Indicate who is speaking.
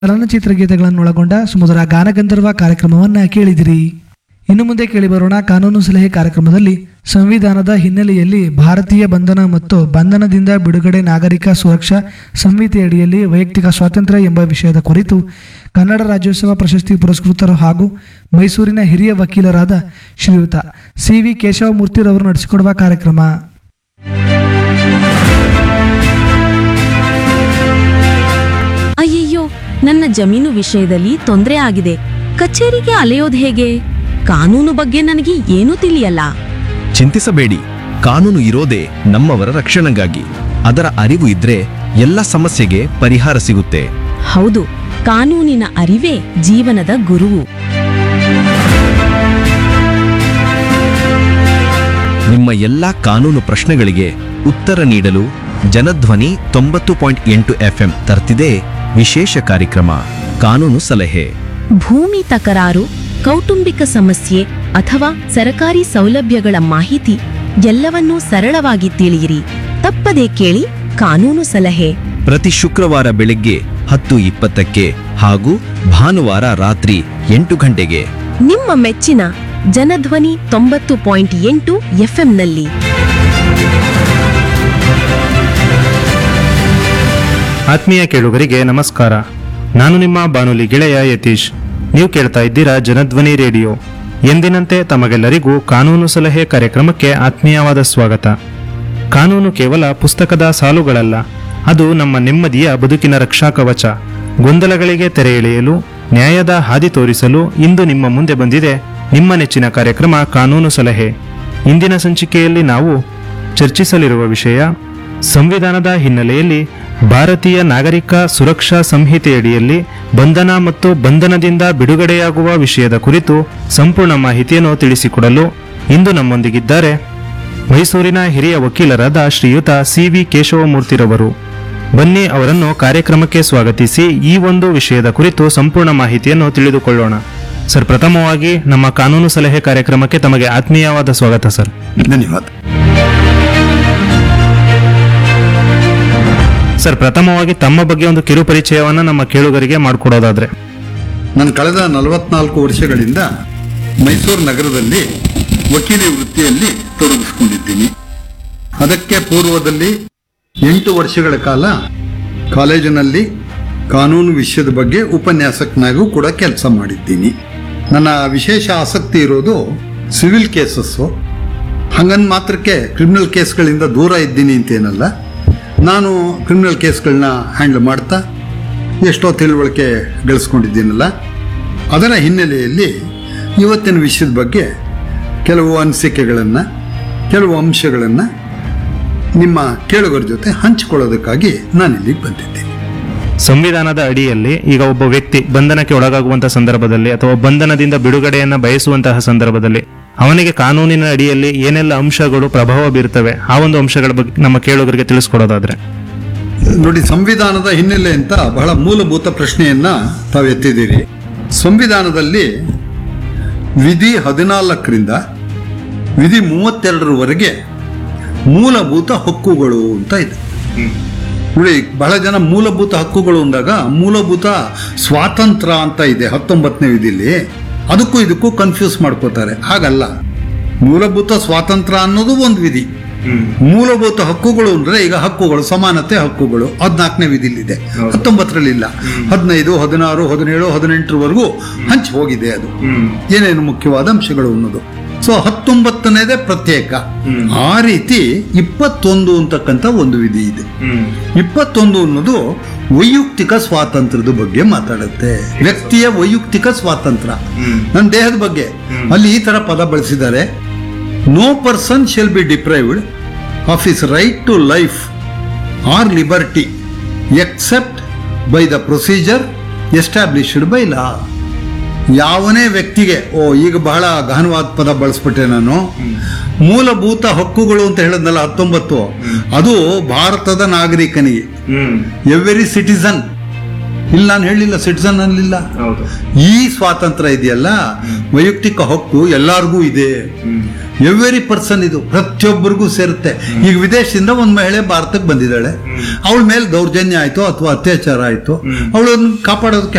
Speaker 1: ಚಲನಚಿತ್ರ ಗೀತೆಗಳನ್ನೊಳಗೊಂಡ ಸುಮಧುರ ಗಾನಗಂಧರ್ವ ಕಾರ್ಯಕ್ರಮವನ್ನ ಕೇಳಿದಿರಿ ಇನ್ನು ಮುಂದೆ ಕೇಳಿಬರೋಣ ಕಾನೂನು ಸಲಹೆ ಕಾರ್ಯಕ್ರಮದಲ್ಲಿ ಸಂವಿಧಾನದ ಹಿನ್ನೆಲೆಯಲ್ಲಿ ಭಾರತೀಯ ಬಂಧನ ಮತ್ತು ಬಂಧನದಿಂದ ಬಿಡುಗಡೆ ನಾಗರಿಕ ಸುರಕ್ಷಾ ಸಂಹಿತೆಯಡಿಯಲ್ಲಿ ವೈಯಕ್ತಿಕ ಸ್ವಾತಂತ್ರ್ಯ ಎಂಬ ವಿಷಯದ ಕುರಿತು ಕನ್ನಡ ರಾಜ್ಯೋತ್ಸವ ಪ್ರಶಸ್ತಿ ಪುರಸ್ಕೃತರು ಹಾಗೂ ಮೈಸೂರಿನ ಹಿರಿಯ ವಕೀಲರಾದ ಶ್ರೀಯುತ ಸಿ ವಿ ಕೇಶವಮೂರ್ತಿರವರು ನಡೆಸಿಕೊಡುವ ಕಾರ್ಯಕ್ರಮ
Speaker 2: ಅಯ್ಯಯ್ಯೋ ನನ್ನ ಜಮೀನು ವಿಷಯದಲ್ಲಿ ತೊಂದರೆ ಆಗಿದೆ ಕಚೇರಿಗೆ ಅಲೆಯೋದು ಹೇಗೆ ಕಾನೂನು ಬಗ್ಗೆ ನನಗೆ ಏನೂ ತಿಳಿಯಲ್ಲ
Speaker 3: ಚಿಂತಿಸಬೇಡಿ ಕಾನೂನು ಇರೋದೇ ನಮ್ಮವರ ರಕ್ಷಣೆಗಾಗಿ ಅದರ ಅರಿವು ಇದ್ರೆ ಎಲ್ಲ ಸಮಸ್ಯೆಗೆ ಪರಿಹಾರ ಸಿಗುತ್ತೆ
Speaker 2: ಹೌದು ಕಾನೂನಿನ ಅರಿವೇ ಜೀವನದ ಗುರುವು
Speaker 3: ನಿಮ್ಮ ಎಲ್ಲಾ ಕಾನೂನು ಪ್ರಶ್ನೆಗಳಿಗೆ ಉತ್ತರ ನೀಡಲು ಜನಧ್ವನಿ ತೊಂಬತ್ತು ಪಾಯಿಂಟ್ ಎಂಟು ಎಫ್ಎಂ ತರ್ತಿದೆ ವಿಶೇಷ ಕಾರ್ಯಕ್ರಮ ಕಾನೂನು ಸಲಹೆ
Speaker 2: ಭೂಮಿ ತಕರಾರು ಕೌಟುಂಬಿಕ ಸಮಸ್ಯೆ ಅಥವಾ ಸರಕಾರಿ ಸೌಲಭ್ಯಗಳ ಮಾಹಿತಿ ಎಲ್ಲವನ್ನೂ ಸರಳವಾಗಿ ತಿಳಿಯಿರಿ ತಪ್ಪದೇ ಕೇಳಿ ಕಾನೂನು ಸಲಹೆ
Speaker 3: ಪ್ರತಿ ಶುಕ್ರವಾರ ಬೆಳಗ್ಗೆ ಹತ್ತು ಇಪ್ಪತ್ತಕ್ಕೆ ಹಾಗೂ ಭಾನುವಾರ ರಾತ್ರಿ ಎಂಟು ಗಂಟೆಗೆ
Speaker 2: ನಿಮ್ಮ ಮೆಚ್ಚಿನ ಜನಧ್ವನಿ ತೊಂಬತ್ತು ಪಾಯಿಂಟ್ ಎಂಟು ಎಫ್ಎಂನಲ್ಲಿ
Speaker 4: ಆತ್ಮೀಯ ಕೇಳುಗರಿಗೆ ನಮಸ್ಕಾರ ನಾನು ನಿಮ್ಮ ಬಾನುಲಿ ಗೆಳೆಯ ಯತೀಶ್ ನೀವು ಕೇಳ್ತಾ ಇದ್ದೀರಾ ಜನಧ್ವನಿ ರೇಡಿಯೋ ಎಂದಿನಂತೆ ತಮಗೆಲ್ಲರಿಗೂ ಕಾನೂನು ಸಲಹೆ ಕಾರ್ಯಕ್ರಮಕ್ಕೆ ಆತ್ಮೀಯವಾದ ಸ್ವಾಗತ ಕಾನೂನು ಕೇವಲ ಪುಸ್ತಕದ ಸಾಲುಗಳಲ್ಲ ಅದು ನಮ್ಮ ನೆಮ್ಮದಿಯ ಬದುಕಿನ ರಕ್ಷಾ ಕವಚ ಗೊಂದಲಗಳಿಗೆ ತೆರೆ ಎಳೆಯಲು ನ್ಯಾಯದ ಹಾದಿ ತೋರಿಸಲು ಇಂದು ನಿಮ್ಮ ಮುಂದೆ ಬಂದಿದೆ ನಿಮ್ಮ ನೆಚ್ಚಿನ ಕಾರ್ಯಕ್ರಮ ಕಾನೂನು ಸಲಹೆ ಇಂದಿನ ಸಂಚಿಕೆಯಲ್ಲಿ ನಾವು ಚರ್ಚಿಸಲಿರುವ ವಿಷಯ ಸಂವಿಧಾನದ ಹಿನ್ನೆಲೆಯಲ್ಲಿ ಭಾರತೀಯ ನಾಗರಿಕ ಸುರಕ್ಷಾ ಸಂಹಿತೆಯಡಿಯಲ್ಲಿ ಬಂಧನ ಮತ್ತು ಬಂಧನದಿಂದ ಬಿಡುಗಡೆಯಾಗುವ ವಿಷಯದ ಕುರಿತು ಸಂಪೂರ್ಣ ಮಾಹಿತಿಯನ್ನು ತಿಳಿಸಿಕೊಡಲು ಇಂದು ನಮ್ಮೊಂದಿಗಿದ್ದಾರೆ ಮೈಸೂರಿನ ಹಿರಿಯ ವಕೀಲರಾದ ಶ್ರೀಯುತ ಸಿ ವಿ ಕೇಶವಮೂರ್ತಿರವರು ಬನ್ನಿ ಅವರನ್ನು ಕಾರ್ಯಕ್ರಮಕ್ಕೆ ಸ್ವಾಗತಿಸಿ ಈ ಒಂದು ವಿಷಯದ ಕುರಿತು ಸಂಪೂರ್ಣ ಮಾಹಿತಿಯನ್ನು ತಿಳಿದುಕೊಳ್ಳೋಣ ಸರ್ ಪ್ರಥಮವಾಗಿ ನಮ್ಮ ಕಾನೂನು ಸಲಹೆ ಕಾರ್ಯಕ್ರಮಕ್ಕೆ ತಮಗೆ ಆತ್ಮೀಯವಾದ ಸ್ವಾಗತ ಸರ್
Speaker 5: ಧನ್ಯವಾದ
Speaker 4: ಸರ್ ಪ್ರಥಮವಾಗಿ ತಮ್ಮ ಬಗ್ಗೆ ಒಂದು ಕಿರು ಪರಿಚಯವನ್ನ ನಮ್ಮ ಕೇಳುಗರಿಗೆ ಮಾಡಿಕೊಡೋದಾದ್ರೆ
Speaker 5: ನಾನು ಕಳೆದ ನಲವತ್ನಾಲ್ಕು ವರ್ಷಗಳಿಂದ ಮೈಸೂರು ನಗರದಲ್ಲಿ ವಕೀಲಿ ವೃತ್ತಿಯಲ್ಲಿ ತೊಡಗಿಸಿಕೊಂಡಿದ್ದೀನಿ ಅದಕ್ಕೆ ಪೂರ್ವದಲ್ಲಿ ಎಂಟು ವರ್ಷಗಳ ಕಾಲ ಕಾಲೇಜಿನಲ್ಲಿ ಕಾನೂನು ವಿಷಯದ ಬಗ್ಗೆ ಉಪನ್ಯಾಸಕನಾಗೂ ಕೂಡ ಕೆಲಸ ಮಾಡಿದ್ದೀನಿ ನನ್ನ ವಿಶೇಷ ಆಸಕ್ತಿ ಇರೋದು ಸಿವಿಲ್ ಕೇಸಸ್ಸು ಹಂಗನ್ ಮಾತ್ರಕ್ಕೆ ಕ್ರಿಮಿನಲ್ ಕೇಸ್ಗಳಿಂದ ದೂರ ಇದ್ದೀನಿ ಅಂತೇನಲ್ಲ ನಾನು ಕ್ರಿಮಿನಲ್ ಕೇಸ್ಗಳನ್ನ ಹ್ಯಾಂಡಲ್ ಮಾಡ್ತಾ ಎಷ್ಟೋ ತಿಳುವಳಿಕೆ ಗಳಿಸ್ಕೊಂಡಿದ್ದೀನಲ್ಲ ಅದರ ಹಿನ್ನೆಲೆಯಲ್ಲಿ ಇವತ್ತಿನ ವಿಷಯದ ಬಗ್ಗೆ ಕೆಲವು ಅನಿಸಿಕೆಗಳನ್ನು ಕೆಲವು ಅಂಶಗಳನ್ನು ನಿಮ್ಮ ಕೇಳುಗರ ಜೊತೆ ಹಂಚಿಕೊಳ್ಳೋದಕ್ಕಾಗಿ ನಾನು ಇಲ್ಲಿಗೆ ಬಂದಿದ್ದೀನಿ
Speaker 4: ಸಂವಿಧಾನದ ಅಡಿಯಲ್ಲಿ ಈಗ ಒಬ್ಬ ವ್ಯಕ್ತಿ ಬಂಧನಕ್ಕೆ ಒಳಗಾಗುವಂತಹ ಸಂದರ್ಭದಲ್ಲಿ ಅಥವಾ ಬಂಧನದಿಂದ ಬಿಡುಗಡೆಯನ್ನ ಬಯಸುವಂತಹ ಸಂದರ್ಭದಲ್ಲಿ ಅವನಿಗೆ ಕಾನೂನಿನ ಅಡಿಯಲ್ಲಿ ಏನೆಲ್ಲ ಅಂಶಗಳು ಪ್ರಭಾವ ಬೀರ್ತವೆ ಆ ಒಂದು ಅಂಶಗಳ ಬಗ್ಗೆ ನಮ್ಮ ಕೇಳುಗರಿಗೆ ತಿಳಿಸ್ಕೊಡೋದಾದ್ರೆ
Speaker 5: ನೋಡಿ ಸಂವಿಧಾನದ ಹಿನ್ನೆಲೆ ಅಂತ ಬಹಳ ಮೂಲಭೂತ ಪ್ರಶ್ನೆಯನ್ನ ತಾವು ಎತ್ತಿದ್ದೀರಿ ಸಂವಿಧಾನದಲ್ಲಿ ವಿಧಿ ಹದಿನಾಲ್ಕರಿಂದ ವಿಧಿ ಮೂವತ್ತೆರಡರವರೆಗೆ ಮೂಲಭೂತ ಹಕ್ಕುಗಳು ಅಂತ ಇದೆ ನೋಡಿ ಬಹಳ ಜನ ಮೂಲಭೂತ ಹಕ್ಕುಗಳು ಅಂದಾಗ ಮೂಲಭೂತ ಸ್ವಾತಂತ್ರ್ಯ ಅಂತ ಇದೆ ಹತ್ತೊಂಬತ್ತನೇ ವಿಧಿಲಿ ಅದಕ್ಕೂ ಇದಕ್ಕೂ ಕನ್ಫ್ಯೂಸ್ ಮಾಡ್ಕೋತಾರೆ ಹಾಗಲ್ಲ ಮೂಲಭೂತ ಸ್ವಾತಂತ್ರ್ಯ ಅನ್ನೋದು ಒಂದು ವಿಧಿ ಮೂಲಭೂತ ಹಕ್ಕುಗಳು ಅಂದ್ರೆ ಈಗ ಹಕ್ಕುಗಳು ಸಮಾನತೆ ಹಕ್ಕುಗಳು ಹದಿನಾಲ್ಕನೇ ವಿಧಿಲಿದೆ ಹತ್ತೊಂಬತ್ತರಲ್ಲಿ ಇಲ್ಲ ಹದಿನೈದು ಹದಿನಾರು ಹದಿನೇಳು ಹದಿನೆಂಟರವರೆಗೂ ಹಂಚಿ ಹೋಗಿದೆ ಅದು ಏನೇನು ಮುಖ್ಯವಾದ ಅಂಶಗಳು ಅನ್ನೋದು ಸೊ ಹತ್ತೊಂಬತ್ತನೇದೇ ಪ್ರತ್ಯೇಕ ಆ ರೀತಿ ಇಪ್ಪತ್ತೊಂದು ಅಂತಕ್ಕಂಥ ಒಂದು ವಿಧಿ ಇದೆ ಇಪ್ಪತ್ತೊಂದು ಅನ್ನೋದು ವೈಯಕ್ತಿಕ ಸ್ವಾತಂತ್ರ್ಯದ ಬಗ್ಗೆ ಮಾತಾಡುತ್ತೆ ವ್ಯಕ್ತಿಯ ವೈಯಕ್ತಿಕ ಸ್ವಾತಂತ್ರ್ಯ ನನ್ನ ದೇಹದ ಬಗ್ಗೆ ಅಲ್ಲಿ ಈ ತರ ಪದ ಬಳಸಿದ್ದಾರೆ no person shall be deprived of his right to life or liberty except by the procedure established by law ಯಾವನೇ ವ್ಯಕ್ತಿಗೆ ಓ ಈಗ ಬಹಳ ಗಹನವಾದ ಪದ ಬಳಸ್ಬಿಟ್ಟೆ ನಾನು ಮೂಲಭೂತ ಹಕ್ಕುಗಳು ಅಂತ ಹೇಳಿದ್ನಲ್ಲ ಹತ್ತೊಂಬತ್ತು ಅದು ಭಾರತದ ನಾಗರಿಕನಿಗೆ ಎವ್ರಿ ಸಿಟಿಸನ್ ಇಲ್ಲ ನಾನು ಹೇಳಿಲ್ಲ ಸಿಟಿಸನ್ ಅನ್ನಲಿಲ್ಲ ಈ ಸ್ವಾತಂತ್ರ್ಯ ಇದೆಯಲ್ಲ ವೈಯಕ್ತಿಕ ಹಕ್ಕು ಎಲ್ಲಾರ್ಗೂ ಇದೆ ಎವ್ರಿ ಪರ್ಸನ್ ಇದು ಪ್ರತಿಯೊಬ್ಬರಿಗೂ ಸೇರುತ್ತೆ ಈಗ ವಿದೇಶದಿಂದ ಒಂದು ಮಹಿಳೆ ಭಾರತಕ್ಕೆ ಬಂದಿದ್ದಾಳೆ ಅವಳ ಮೇಲೆ ದೌರ್ಜನ್ಯ ಆಯ್ತು ಅಥವಾ ಅತ್ಯಾಚಾರ ಆಯ್ತು ಅವಳನ್ನು ಕಾಪಾಡೋದಕ್ಕೆ